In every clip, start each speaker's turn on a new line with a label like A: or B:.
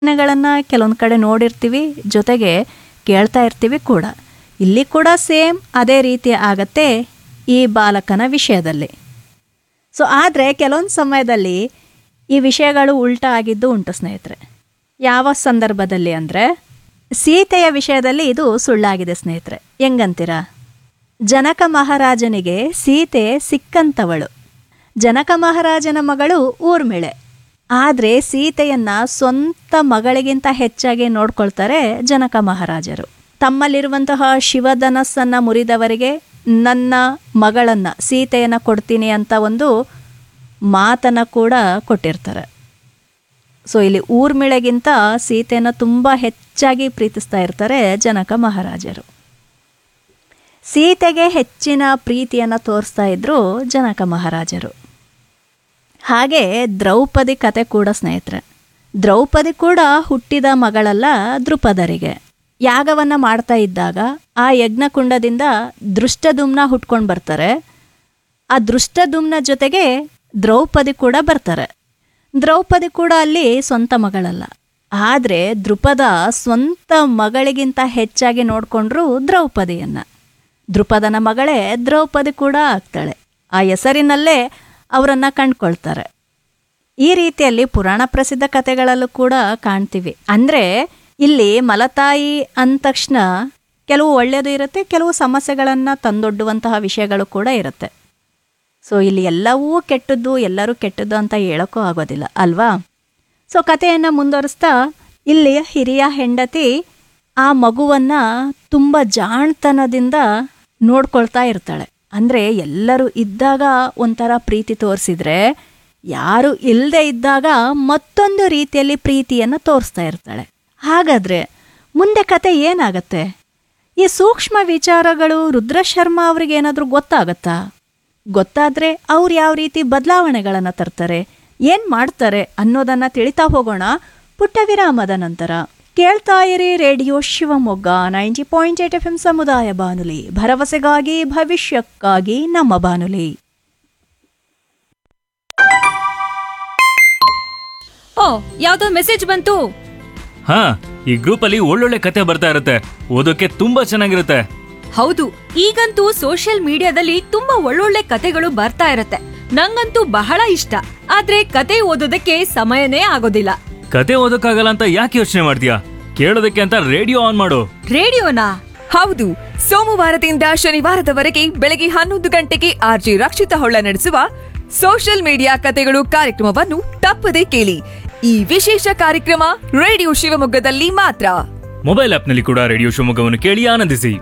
A: ಘಟನೆಗಳನ್ನು ಕೆಲವೊಂದು ಕಡೆ ನೋಡಿರ್ತೀವಿ ಜೊತೆಗೆ ಕೇಳ್ತಾ ಇರ್ತೀವಿ ಕೂಡ ಇಲ್ಲಿ ಕೂಡ ಸೇಮ್ ಅದೇ ರೀತಿ ಆಗತ್ತೆ ಈ ಬಾಲಕನ ವಿಷಯದಲ್ಲಿ ಸೊ ಆದರೆ ಕೆಲವೊಂದು ಸಮಯದಲ್ಲಿ ಈ ವಿಷಯಗಳು ಉಲ್ಟಾ ಆಗಿದ್ದು ಉಂಟು ಸ್ನೇಹಿತರೆ ಯಾವ ಸಂದರ್ಭದಲ್ಲಿ ಅಂದರೆ ಸೀತೆಯ ವಿಷಯದಲ್ಲಿ ಇದು ಸುಳ್ಳಾಗಿದೆ ಸ್ನೇಹಿತರೆ ಹೆಂಗಂತೀರಾ ಜನಕ ಮಹಾರಾಜನಿಗೆ ಸೀತೆ ಸಿಕ್ಕಂತವಳು ಜನಕ ಮಹಾರಾಜನ ಮಗಳು ಊರ್ಮಿಳೆ ಆದರೆ ಸೀತೆಯನ್ನ ಸ್ವಂತ ಮಗಳಿಗಿಂತ ಹೆಚ್ಚಾಗಿ ನೋಡ್ಕೊಳ್ತಾರೆ ಜನಕ ಮಹಾರಾಜರು ತಮ್ಮಲ್ಲಿರುವಂತಹ ಶಿವಧನಸ್ಸನ್ನು ಮುರಿದವರಿಗೆ ನನ್ನ ಮಗಳನ್ನ ಸೀತೆಯನ್ನು ಕೊಡ್ತೀನಿ ಅಂತ ಒಂದು ಮಾತನ್ನು ಕೂಡ ಕೊಟ್ಟಿರ್ತಾರೆ ಸೊ ಇಲ್ಲಿ ಊರ್ಮಿಳೆಗಿಂತ ಸೀತೆಯನ್ನು ತುಂಬ ಹೆಚ್ಚಾಗಿ ಪ್ರೀತಿಸ್ತಾ ಇರ್ತಾರೆ ಜನಕ ಮಹಾರಾಜರು ಸೀತೆಗೆ ಹೆಚ್ಚಿನ ಪ್ರೀತಿಯನ್ನು ತೋರಿಸ್ತಾ ಇದ್ರು ಜನಕ ಮಹಾರಾಜರು ಹಾಗೆ ದ್ರೌಪದಿ ಕತೆ ಕೂಡ ಸ್ನೇಹಿತರೆ ದ್ರೌಪದಿ ಕೂಡ ಹುಟ್ಟಿದ ಮಗಳಲ್ಲ ದೃಪದರಿಗೆ ಯಾಗವನ್ನು ಮಾಡ್ತಾ ಇದ್ದಾಗ ಆ ಯಜ್ಞಕುಂಡದಿಂದ ದೃಷ್ಟದುಮ್ನ ಹುಟ್ಕೊಂಡು ಬರ್ತಾರೆ ಆ ದೃಷ್ಟದುಮ್ನ ಜೊತೆಗೆ ದ್ರೌಪದಿ ಕೂಡ ಬರ್ತಾರೆ ದ್ರೌಪದಿ ಕೂಡ ಅಲ್ಲಿ ಸ್ವಂತ ಮಗಳಲ್ಲ ಆದರೆ ದೃಪದ ಸ್ವಂತ ಮಗಳಿಗಿಂತ ಹೆಚ್ಚಾಗಿ ನೋಡಿಕೊಂಡ್ರು ದ್ರೌಪದಿಯನ್ನು ದೃಪದನ ಮಗಳೇ ದ್ರೌಪದಿ ಕೂಡ ಆಗ್ತಾಳೆ ಆ ಹೆಸರಿನಲ್ಲೇ ಅವರನ್ನು ಕಂಡ್ಕೊಳ್ತಾರೆ ಈ ರೀತಿಯಲ್ಲಿ ಪುರಾಣ ಪ್ರಸಿದ್ಧ ಕಥೆಗಳಲ್ಲೂ ಕೂಡ ಕಾಣ್ತೀವಿ ಅಂದರೆ ಇಲ್ಲಿ ಮಲತಾಯಿ ಅಂದ ತಕ್ಷಣ ಕೆಲವು ಒಳ್ಳೆಯದು ಇರುತ್ತೆ ಕೆಲವು ಸಮಸ್ಯೆಗಳನ್ನು ತಂದೊಡ್ಡುವಂತಹ ವಿಷಯಗಳು ಕೂಡ ಇರುತ್ತೆ ಸೊ ಇಲ್ಲಿ ಎಲ್ಲವೂ ಕೆಟ್ಟದ್ದು ಎಲ್ಲರೂ ಕೆಟ್ಟದ್ದು ಅಂತ ಹೇಳೋಕ್ಕೂ ಆಗೋದಿಲ್ಲ ಅಲ್ವಾ ಸೊ ಕಥೆಯನ್ನು ಮುಂದುವರಿಸ್ತಾ ಇಲ್ಲಿ ಹಿರಿಯ ಹೆಂಡತಿ ಆ ಮಗುವನ್ನು ತುಂಬ ಜಾಣ್ತನದಿಂದ ನೋಡ್ಕೊಳ್ತಾ ಇರ್ತಾಳೆ ಅಂದರೆ ಎಲ್ಲರೂ ಇದ್ದಾಗ ಒಂಥರ ಪ್ರೀತಿ ತೋರಿಸಿದ್ರೆ ಯಾರು ಇಲ್ಲದೆ ಇದ್ದಾಗ ಮತ್ತೊಂದು ರೀತಿಯಲ್ಲಿ ಪ್ರೀತಿಯನ್ನು ತೋರಿಸ್ತಾ ಇರ್ತಾಳೆ ಹಾಗಾದರೆ ಮುಂದೆ ಕತೆ ಏನಾಗತ್ತೆ ಈ ಸೂಕ್ಷ್ಮ ವಿಚಾರಗಳು ರುದ್ರಶರ್ಮಾ ಅವ್ರಿಗೆ ಏನಾದರೂ ಗೊತ್ತಾಗತ್ತಾ ಗೊತ್ತಾದರೆ ಅವ್ರು ಯಾವ ರೀತಿ ಬದಲಾವಣೆಗಳನ್ನು ತರ್ತಾರೆ ಏನು ಮಾಡ್ತಾರೆ ಅನ್ನೋದನ್ನು ತಿಳಿತಾ ಹೋಗೋಣ ಪುಟ್ಟ ವಿರಾಮದ ನಂತರ ಕೇಳ್ತಾ ಇರಿ radio Shivamogga ninety point eight F M ಸಮುದಾಯ ಬಾನುಲಿ ಭರವಸೆಗಾಗಿ ಭವಿಷ್ಯಕ್ಕಾಗಿ ನಮ್ಮ ಬಾನುಲಿ
B: ಓ ಯಾವ್ದೋ ಮೆಸೇಜ್ ಬಂತು
C: ಹಾ ಈ ಗ್ರೂಪ್ ಅಲ್ಲಿ ಒಳ್ಳೊಳ್ಳೆ ಕತೆ ಬರ್ತಾ ಇರುತ್ತೆ ಓದೋಕೆ ತುಂಬಾ ಚೆನ್ನಾಗಿರುತ್ತೆ
B: ಹೌದು ಈಗಂತೂ ಸೋಷಿಯಲ್ ಮೀಡಿಯಾದಲ್ಲಿ ತುಂಬಾ ಒಳ್ಳೊಳ್ಳೆ ಕತೆಗಳು ಬರ್ತಾ ಇರತ್ತೆ ನಂಗಂತೂ ಬಹಳ ಇಷ್ಟ ಆದ್ರೆ ಕತೆ ಓದೋದಕ್ಕೆ ಸಮಯನೇ ಆಗೋದಿಲ್ಲ
C: ಕತೆ ಓದೋಕ್ಕಾಗಲ್ಲ ಅಂತ ಯಾಕೆ ಯೋಚನೆ ಮಾಡ್ತೀಯಾ ಕೇಳೋದಕ್ಕೆ ಅಂತ ರೇಡಿಯೋ ಆನ್ ಮಾಡು
B: ರೇಡಿಯೋನಾ
D: ಹೌದು ಸೋಮವಾರದಿಂದ ಶನಿವಾರದವರೆಗೆ ಬೆಳಗ್ಗೆ ಹನ್ನೊಂದು ಗಂಟೆಗೆ ಆರ್ಜಿ ರಕ್ಷಿತ ಹೊಳ್ಳ ನಡೆಸುವ ಸೋಷಿಯಲ್ ಮೀಡಿಯಾ ಕತೆಗಳು ಕಾರ್ಯಕ್ರಮವನ್ನು ತಪ್ಪದೆ ಕೇಳಿ ಈ ವಿಶೇಷ ಕಾರ್ಯಕ್ರಮ ರೇಡಿಯೋ ಶಿವಮೊಗ್ಗದಲ್ಲಿ ಮಾತ್ರ
C: ಮೊಬೈಲ್ ಆಪ್ನಲ್ಲಿ ಕೂಡ ರೇಡಿಯೋ ಶಿವಮೊಗ್ಗವನ್ನು ಕೇಳಿ ಆನಂದಿಸಿ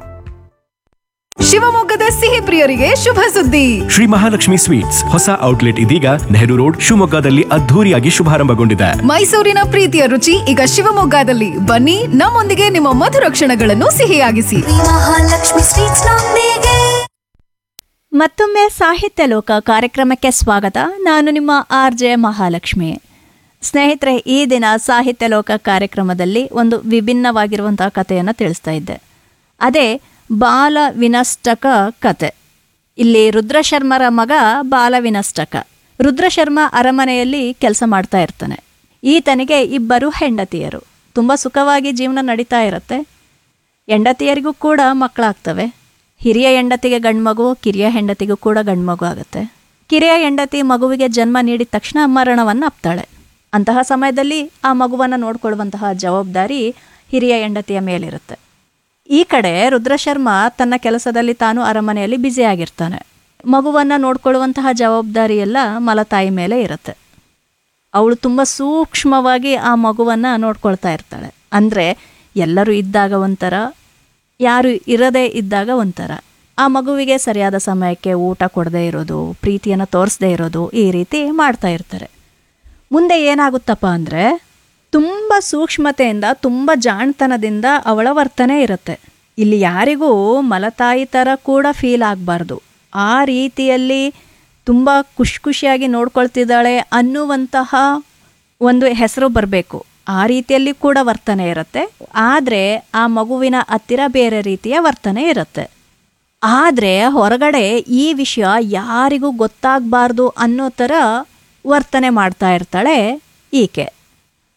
D: ಶಿವಮೊಗ್ಗದ ಸಿಹಿ ಪ್ರಿಯರಿಗೆ ಶುಭ ಸುದ್ದಿ
E: ಶ್ರೀ ಮಹಾಲಕ್ಷ್ಮಿ ಸ್ವೀಟ್ಸ್ ಹೊಸ ಔಟ್ಲೆಟ್ ಇದೀಗ ನೆಹರು ರೋಡ್ ಶಿವಮೊಗ್ಗದಲ್ಲಿ ಅದ್ಧೂರಿಯಾಗಿ ಶುಭಾರಂಭಗೊಂಡಿದೆ
D: ಮೈಸೂರಿನ ಪ್ರೀತಿಯ ರುಚಿ ಈಗ ಶಿವಮೊಗ್ಗದಲ್ಲಿ ಬನ್ನಿ ನಮ್ಮೊಂದಿಗೆ ನಿಮ್ಮ ಮಧುರ ಕ್ಷಣಗಳನ್ನು ಸಿಹಿಯಾಗಿಸಿ
F: ಮಹಾಲಕ್ಷ್ಮಿ ಸ್ವೀಟ್ಸ್ ನೊಂದಿಗೆ
A: ಮತ್ತೊಮ್ಮೆ ಸಾಹಿತ್ಯ ಲೋಕ ಕಾರ್ಯಕ್ರಮಕ್ಕೆ ಸ್ವಾಗತ ನಾನು ನಿಮ್ಮ ಆರ್ ಜೆ ಮಹಾಲಕ್ಷ್ಮಿ ಸ್ನೇಹಿತರೆ ಈ ದಿನ ಸಾಹಿತ್ಯ ಲೋಕ ಕಾರ್ಯಕ್ರಮದಲ್ಲಿ ಒಂದು ವಿಭಿನ್ನವಾಗಿರುವಂತಹ ಕಥೆಯನ್ನು ತಿಳಿಸ್ತಾ ಇದ್ದೆ ಅದೇ ಬಾಲ ವಿನಷ್ಟಕ ಕತೆ ಇಲ್ಲಿ ರುದ್ರಶರ್ಮರ ಮಗ ಬಾಲ ವಿನಷ್ಟಕ ರುದ್ರಶರ್ಮ ಅರಮನೆಯಲ್ಲಿ ಕೆಲಸ ಮಾಡ್ತಾ ಇರ್ತಾನೆ ಈತನಿಗೆ ಇಬ್ಬರು ಹೆಂಡತಿಯರು ತುಂಬ ಸುಖವಾಗಿ ಜೀವನ ನಡೀತಾ ಇರುತ್ತೆ ಹೆಂಡತಿಯರಿಗೂ ಕೂಡ ಮಕ್ಕಳಾಗ್ತವೆ ಹಿರಿಯ ಹೆಂಡತಿಗೆ ಗಂಡು ಮಗು ಕಿರಿಯ ಹೆಂಡತಿಗೂ ಕೂಡ ಗಂಡು ಮಗು ಆಗುತ್ತೆ ಕಿರಿಯ ಹೆಂಡತಿ ಮಗುವಿಗೆ ಜನ್ಮ ನೀಡಿದ ತಕ್ಷಣ ಮರಣವನ್ನು ಅಪ್ತಾಳೆ ಅಂತಹ ಸಮಯದಲ್ಲಿ ಆ ಮಗುವನ್ನು ನೋಡ್ಕೊಳ್ಳುವಂತಹ ಜವಾಬ್ದಾರಿ ಹಿರಿಯ ಹೆಂಡತಿಯ ಮೇಲಿರುತ್ತೆ ಈ ಕಡೆ ರುದ್ರಶರ್ಮ ತನ್ನ ಕೆಲಸದಲ್ಲಿ ತಾನು ಅರಮನೆಯಲ್ಲಿ ಬ್ಯುಸಿಯಾಗಿರ್ತಾನೆ ಮಗುವನ್ನು ನೋಡ್ಕೊಳ್ಳುವಂತಹ ಜವಾಬ್ದಾರಿ ಎಲ್ಲ ಮಲತಾಯಿ ಮೇಲೆ ಇರುತ್ತೆ ಅವಳು ತುಂಬ ಸೂಕ್ಷ್ಮವಾಗಿ ಆ ಮಗುವನ್ನು ನೋಡ್ಕೊಳ್ತಾ ಇರ್ತಾಳೆ ಅಂದರೆ ಎಲ್ಲರೂ ಇದ್ದಾಗ ಒಂಥರ ಯಾರು ಇರದೇ ಇದ್ದಾಗ ಒಂಥರ ಆ ಮಗುವಿಗೆ ಸರಿಯಾದ ಸಮಯಕ್ಕೆ ಊಟ ಕೊಡದೇ ಇರೋದು ಪ್ರೀತಿಯನ್ನು ತೋರಿಸದೇ ಇರೋದು ಈ ರೀತಿ ಮಾಡ್ತಾ ಇರ್ತಾರೆ ಮುಂದೆ ಏನಾಗುತ್ತಪ್ಪ ಅಂದರೆ ತುಂಬ ಸೂಕ್ಷ್ಮತೆಯಿಂದ ತುಂಬ ಜಾಣ್ತನದಿಂದ ಅವಳ ವರ್ತನೆ ಇರುತ್ತೆ ಇಲ್ಲಿ ಯಾರಿಗೂ ಮಲತಾಯಿ ಥರ ಕೂಡ ಫೀಲ್ ಆಗಬಾರ್ದು ಆ ರೀತಿಯಲ್ಲಿ ತುಂಬ ಖುಷಿ ಖುಷಿಯಾಗಿ ನೋಡ್ಕೊಳ್ತಿದ್ದಾಳೆ ಅನ್ನುವಂತಹ ಒಂದು ಹೆಸರು ಬರಬೇಕು ಆ ರೀತಿಯಲ್ಲಿ ಕೂಡ ವರ್ತನೆ ಇರುತ್ತೆ ಆದರೆ ಆ ಮಗುವಿನ ಹತ್ತಿರ ಬೇರೆ ರೀತಿಯ ವರ್ತನೆ ಇರುತ್ತೆ ಆದರೆ ಹೊರಗಡೆ ಈ ವಿಷಯ ಯಾರಿಗೂ ಗೊತ್ತಾಗಬಾರ್ದು ಅನ್ನೋ ಥರ ವರ್ತನೆ ಮಾಡ್ತಾ ಇರ್ತಾಳೆ ಈಕೆ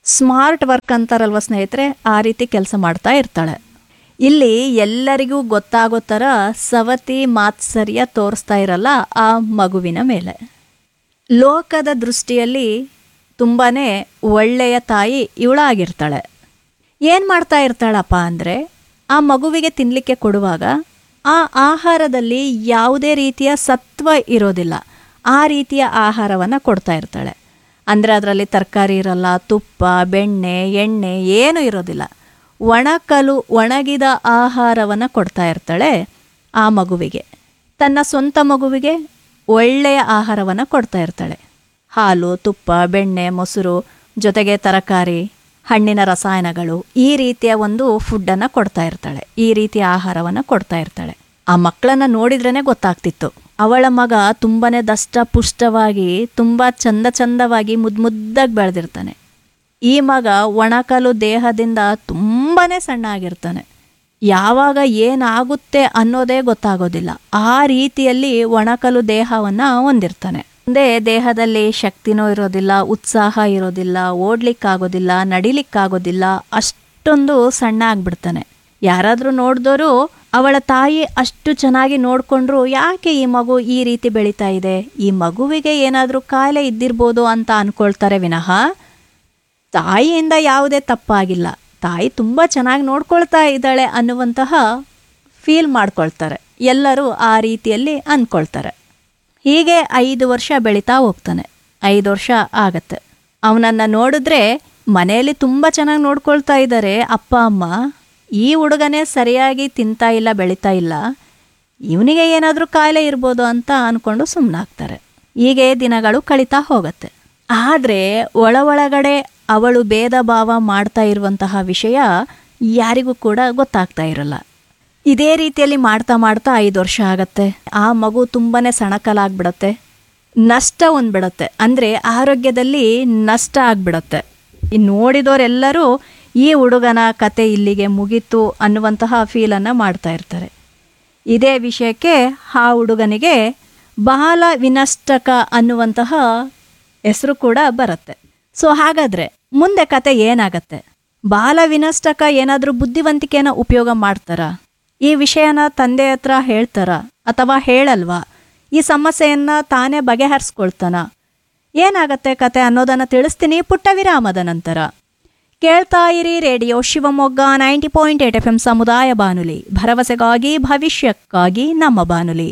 A: ಸ್ಮಾರ್ಟ್ ವರ್ಕ್ ಅಂತಾರಲ್ವ ಸ್ನೇಹಿತರೆ ಆ ರೀತಿ ಕೆಲಸ ಮಾಡ್ತಾ ಇರ್ತಾಳೆ ಇಲ್ಲಿ ಎಲ್ಲರಿಗೂ ಗೊತ್ತಾಗೋ ಥರ ಸವತಿ ಮಾತ್ಸರ್ಯ ತೋರಿಸ್ತಾ ಇರಲ್ಲ ಆ ಮಗುವಿನ ಮೇಲೆ ಲೋಕದ ದೃಷ್ಟಿಯಲ್ಲಿ ತುಂಬಾ ಒಳ್ಳೆಯ ತಾಯಿ ಇವಳಾಗಿರ್ತಾಳೆ ಏನು ಮಾಡ್ತಾ ಇರ್ತಾಳಪ್ಪ ಅಂದರೆ ಆ ಮಗುವಿಗೆ ತಿನ್ನಲಿಕ್ಕೆ ಕೊಡುವಾಗ ಆ ಆಹಾರದಲ್ಲಿ ಯಾವುದೇ ರೀತಿಯ ಸತ್ವ ಇರೋದಿಲ್ಲ ಆ ರೀತಿಯ ಆಹಾರವನ್ನು ಕೊಡ್ತಾ ಇರ್ತಾಳೆ ಅಂದರೆ ಅದರಲ್ಲಿ ತರಕಾರಿ ಇರಲ್ಲ ತುಪ್ಪ ಬೆಣ್ಣೆ ಎಣ್ಣೆ ಏನೂ ಇರೋದಿಲ್ಲ ಒಣಕಲು ಒಣಗಿದ ಆಹಾರವನ್ನು ಕೊಡ್ತಾ ಇರ್ತಾಳೆ ಆ ಮಗುವಿಗೆ ತನ್ನ ಸ್ವಂತ ಮಗುವಿಗೆ ಒಳ್ಳೆಯ ಆಹಾರವನ್ನು ಕೊಡ್ತಾ ಇರ್ತಾಳೆ ಹಾಲು ತುಪ್ಪ ಬೆಣ್ಣೆ ಮೊಸರು ಜೊತೆಗೆ ತರಕಾರಿ ಹಣ್ಣಿನ ರಸಾಯನಗಳು ಈ ರೀತಿಯ ಒಂದು ಫುಡ್ಡನ್ನು ಕೊಡ್ತಾ ಇರ್ತಾಳೆ ಈ ರೀತಿಯ ಆಹಾರವನ್ನು ಕೊಡ್ತಾ ಇರ್ತಾಳೆ ಆ ಮಕ್ಕಳನ್ನ ನೋಡಿದ್ರೇ ಗೊತ್ತಾಗ್ತಿತ್ತು ಅವಳ ಮಗ ತುಂಬಾನೇ ದಷ್ಟ ಪುಷ್ಟವಾಗಿ ತುಂಬ ಚಂದ ಚಂದವಾಗಿ ಮುದ್ದು ಮುದ್ದಾಗಿ ಬೆಳೆದಿರ್ತಾನೆ ಈ ಮಗ ಒಣಕಲು ದೇಹದಿಂದ ತುಂಬಾ ಸಣ್ಣ ಆಗಿರ್ತಾನೆ ಯಾವಾಗ ಏನಾಗುತ್ತೆ ಅನ್ನೋದೇ ಗೊತ್ತಾಗೋದಿಲ್ಲ ಆ ರೀತಿಯಲ್ಲಿ ಒಣಕಲು ದೇಹವನ್ನು ಹೊಂದಿರ್ತಾನೆ ಮುಂದೆ ದೇಹದಲ್ಲಿ ಶಕ್ತಿನೂ ಇರೋದಿಲ್ಲ ಉತ್ಸಾಹ ಇರೋದಿಲ್ಲ ಓಡ್ಲಿಕ್ಕಾಗೋದಿಲ್ಲ ನಡಿಲಿಕ್ಕಾಗೋದಿಲ್ಲ ಅಷ್ಟೊಂದು ಸಣ್ಣ ಆಗ್ಬಿಡ್ತಾನೆ ಯಾರಾದರೂ ನೋಡಿದವರು ಅವಳ ತಾಯಿ ಅಷ್ಟು ಚೆನ್ನಾಗಿ ನೋಡಿಕೊಂಡ್ರು ಯಾಕೆ ಈ ಮಗು ಈ ರೀತಿ ಬೆಳೀತಾ ಇದೆ ಈ ಮಗುವಿಗೆ ಏನಾದರೂ ಕಾಯಿಲೆ ಇದ್ದಿರ್ಬೋದು ಅಂತ ಅನ್ಕೊಳ್ತಾರೆ ವಿನಃ ತಾಯಿಯಿಂದ ಯಾವುದೇ ತಪ್ಪಾಗಿಲ್ಲ ತಾಯಿ ತುಂಬ ಚೆನ್ನಾಗಿ ನೋಡ್ಕೊಳ್ತಾ ಇದ್ದಾಳೆ ಅನ್ನುವಂತಹ ಫೀಲ್ ಮಾಡ್ಕೊಳ್ತಾರೆ ಎಲ್ಲರೂ ಆ ರೀತಿಯಲ್ಲಿ ಅಂದ್ಕೊಳ್ತಾರೆ ಹೀಗೆ ಐದು ವರ್ಷ ಬೆಳೀತಾ ಹೋಗ್ತಾನೆ ಐದು ವರ್ಷ ಆಗತ್ತೆ ಅವನನ್ನು ನೋಡಿದ್ರೆ ಮನೆಯಲ್ಲಿ ತುಂಬ ಚೆನ್ನಾಗಿ ನೋಡ್ಕೊಳ್ತಾ ಇದ್ದಾರೆ ಅಪ್ಪ ಅಮ್ಮ ಈ ಹುಡುಗನೇ ಸರಿಯಾಗಿ ತಿಂತಾ ಇಲ್ಲ ಬೆಳೀತಾ ಇಲ್ಲ ಇವನಿಗೆ ಏನಾದರೂ ಕಾಯಿಲೆ ಇರ್ಬೋದು ಅಂತ ಅಂದ್ಕೊಂಡು ಸುಮ್ಮನಾಗ್ತಾರೆ ಹೀಗೆ ದಿನಗಳು ಕಳೀತಾ ಹೋಗುತ್ತೆ ಆದರೆ ಒಳ ಒಳಗಡೆ ಅವಳು ಭೇದ ಭಾವ ಮಾಡ್ತಾ ಇರುವಂತಹ ವಿಷಯ ಯಾರಿಗೂ ಕೂಡ ಗೊತ್ತಾಗ್ತಾ ಇರಲ್ಲ ಇದೇ ರೀತಿಯಲ್ಲಿ ಮಾಡ್ತಾ ಮಾಡ್ತಾ ಐದು ವರ್ಷ ಆಗತ್ತೆ ಆ ಮಗು ತುಂಬಾನೇ ಸಣಕಲಾಗ್ಬಿಡತ್ತೆ ನಷ್ಟ ಹೊಂದ್ಬಿಡತ್ತೆ ಅಂದರೆ ಆರೋಗ್ಯದಲ್ಲಿ ನಷ್ಟ ಆಗ್ಬಿಡತ್ತೆ ಇನ್ನು ನೋಡಿದವರೆಲ್ಲರೂ ಈ ಹುಡುಗನ ಕತೆ ಇಲ್ಲಿಗೆ ಮುಗೀತು ಅನ್ನುವಂತಹ ಫೀಲನ್ನು ಮಾಡ್ತಾ ಇರ್ತಾರೆ ಇದೇ ವಿಷಯಕ್ಕೆ ಆ ಹುಡುಗನಿಗೆ ಬಾಲ ವಿನಷ್ಟಕ ಅನ್ನುವಂತಹ ಹೆಸರು ಕೂಡ ಬರುತ್ತೆ ಸೊ ಹಾಗಾದರೆ ಮುಂದೆ ಕತೆ ಏನಾಗತ್ತೆ ಬಾಲ ವಿನಷ್ಟಕ ಏನಾದರೂ ಬುದ್ಧಿವಂತಿಕೆನ ಉಪಯೋಗ ಮಾಡ್ತಾರಾ ಈ ವಿಷಯನ ತಂದೆ ಹತ್ರ ಹೇಳ್ತಾರಾ ಅಥವಾ ಹೇಳಲ್ವಾ ಈ ಸಮಸ್ಯೆಯನ್ನ ತಾನೇ ಬಗೆಹರಿಸ್ಕೊಳ್ತಾನ ಏನಾಗತ್ತೆ ಕತೆ ಅನ್ನೋದನ್ನು ತಿಳಿಸ್ತೀನಿ ಪುಟ್ಟ ವಿರಾಮದ ನಂತರ ಕೇಳ್ತಾ ಇರಿ radio Shivamogga ninety point eight F M ಸಮುದಾಯ ಬಾನುಲಿ ಭರವಸೆಗಾಗಿ ಭವಿಷ್ಯಕ್ಕಾಗಿ ನಮ್ಮ ಬಾನುಲಿ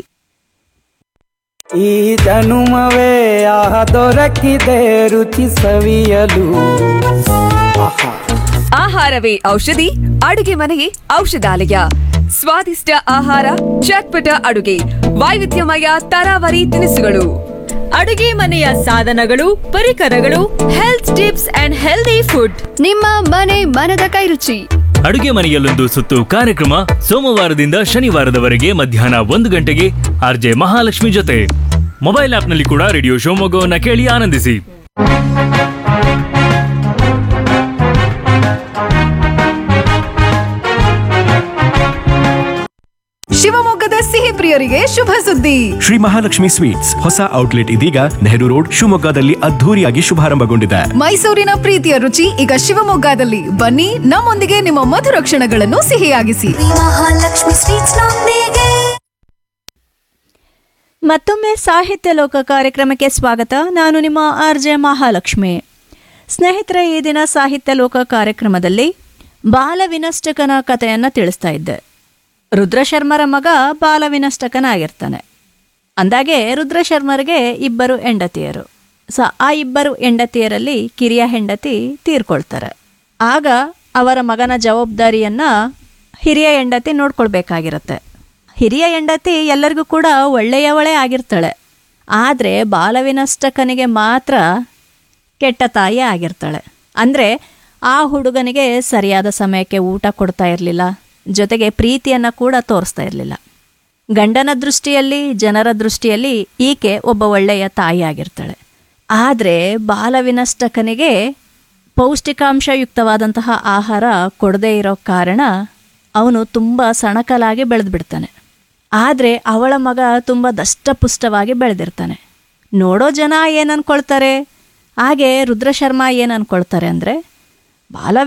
G: ಈ ಜನುಮವೇ ಆಹ ದೊರಕಿದೆ ರುಚಿ ಸವಿಯಲು ಆಹಾ
D: ಆಹಾರವೇ ಔಷಧಿ ಅಡುಗೆ ಮನೆಯೇ ಔಷಧಾಲಯ ಸ್ವಾದಿಷ್ಟ ಆಹಾರ ಚಟ್ಪಟ ಅಡುಗೆ ವೈವಿಧ್ಯಮಯ ತರಾವರಿ ತಿನಿಸುಗಳು
B: ಅಡುಗೆ ಮನೆಯ ಸಾಧನಗಳು ಪರಿಕರಗಳು health tips and healthy food
H: ನಿಮ್ಮ ಮನೆ ಮನದ ಕೈರುಚಿ
C: ಅಡುಗೆ ಮನೆಯಲ್ಲೊಂದು ಸುತ್ತು ಕಾರ್ಯಕ್ರಮ ಸೋಮವಾರದಿಂದ ಶನಿವಾರದವರೆಗೆ ಮಧ್ಯಾಹ್ನ ಒಂದು ಗಂಟೆಗೆ ಆರ್ಜೆ ಮಹಾಲಕ್ಷ್ಮಿ ಜೊತೆ ಮೊಬೈಲ್ ಆಪ್ನಲ್ಲಿ ಕೂಡ ರೇಡಿಯೋ ಶಿವಮೊಗ್ಗವನ್ನ ಕೇಳಿ ಆನಂದಿಸಿ
I: ಶಿವಮೊಗ್ಗದ ಸಿಹಿ ಪ್ರಿಯರಿಗೆ ಶುಭ ಸುದ್ದಿ
E: ಶ್ರೀ ಮಹಾಲಕ್ಷ್ಮಿ ಸ್ವೀಟ್ಸ್ ಹೊಸ ಔಟ್ಲೆಟ್ ಇದೀಗ ನೆಹರು ರೋಡ್ ಶಿವಮೊಗ್ಗದಲ್ಲಿ ಅದ್ಧೂರಿಯಾಗಿ ಶುಭಾರಂಭಗೊಂಡಿದೆ
I: ಮೈಸೂರಿನ ಪ್ರೀತಿಯ ರುಚಿ ಈಗ ಶಿವಮೊಗ್ಗದಲ್ಲಿ ಬನ್ನಿ ನಮ್ಮೊಂದಿಗೆ ನಿಮ್ಮ ಮಧುರ ಕ್ಷಣಗಳನ್ನು ಸಿಹಿಯಾಗಿಸಿ
F: ಶ್ರೀ ಮಹಾಲಕ್ಷ್ಮಿ ಸ್ವೀಟ್ಸ್ ನೊಂದಿಗೆ
A: ಮತ್ತೊಮ್ಮೆ ಸಾಹಿತ್ಯ ಲೋಕ ಕಾರ್ಯಕ್ರಮಕ್ಕೆ ಸ್ವಾಗತ ನಾನು ನಿಮ್ಮ ಆರ್ ಜೆ ಮಹಾಲಕ್ಷ್ಮಿ ಸ್ನೇಹಿತರೆ ಈ ದಿನ ಸಾಹಿತ್ಯ ಲೋಕ ಕಾರ್ಯಕ್ರಮದಲ್ಲಿ ಬಾಲ ವಿನಷ್ಟಕನ ಕಥೆಯನ್ನು ತಿಳಿಸ್ತಾ ಇದ್ದೆ ರುದ್ರಶರ್ಮರ ಮಗ ಬಾಲ ವಿನಷ್ಟಕನಾಗಿರ್ತಾನೆ ಅಂದಾಗೆ ರುದ್ರಶರ್ಮರಿಗೆ ಇಬ್ಬರು ಹೆಂಡತಿಯರು ಸ ಆ ಇಬ್ಬರು ಹೆಂಡತಿಯರಲ್ಲಿ ಕಿರಿಯ ಹೆಂಡತಿ ತೀರ್ಕೊಳ್ತಾರೆ ಆಗ ಅವರ ಮಗನ ಜವಾಬ್ದಾರಿಯನ್ನ ಹಿರಿಯ ಹೆಂಡತಿ ನೋಡ್ಕೊಳ್ಬೇಕಾಗಿರತ್ತೆ ಹಿರಿಯ ಹೆಂಡತಿ ಎಲ್ಲರಿಗೂ ಕೂಡ ಒಳ್ಳೆಯವಳೇ ಆಗಿರ್ತಾಳೆ ಆದರೆ ಬಾಲವಿನಷ್ಟಕನಿಗೆ ಮಾತ್ರ ಕೆಟ್ಟ ತಾಯಿ ಆಗಿರ್ತಾಳೆ ಅಂದರೆ ಆ ಹುಡುಗನಿಗೆ ಸರಿಯಾದ ಸಮಯಕ್ಕೆ ಊಟ ಕೊಡ್ತಾ ಇರಲಿಲ್ಲ ಜೊತೆಗೆ ಪ್ರೀತಿಯನ್ನು ಕೂಡ ತೋರಿಸ್ತಾ ಇರಲಿಲ್ಲ ಗಂಡನ ದೃಷ್ಟಿಯಲ್ಲಿ ಜನರ ದೃಷ್ಟಿಯಲ್ಲಿ ಈಕೆ ಒಬ್ಬ ಒಳ್ಳೆಯ ತಾಯಿ ಆಗಿರ್ತಾಳೆ ಆದರೆ ಬಾಲವಿನಷ್ಟಕನಿಗೆ ಪೌಷ್ಟಿಕಾಂಶಯುಕ್ತವಾದಂತಹ ಆಹಾರ ಕೊಡದೇ ಇರೋ ಕಾರಣ ಅವನು ತುಂಬ ಸಣಕಲಾಗಿ ಬೆಳೆದ್ಬಿಡ್ತಾನೆ ಆದರೆ ಅವಳ ಮಗ ತುಂಬ ದಷ್ಟಪುಷ್ಟವಾಗಿ ಬೆಳೆದಿರ್ತಾನೆ ನೋಡೋ ಜನ ಏನು ಅನ್ಕೊಳ್ತಾರೆ ಹಾಗೆ ರುದ್ರಶರ್ಮ ಏನು ಅನ್ಕೊಳ್ತಾರೆ ಅಂದರೆ ಬಾಲ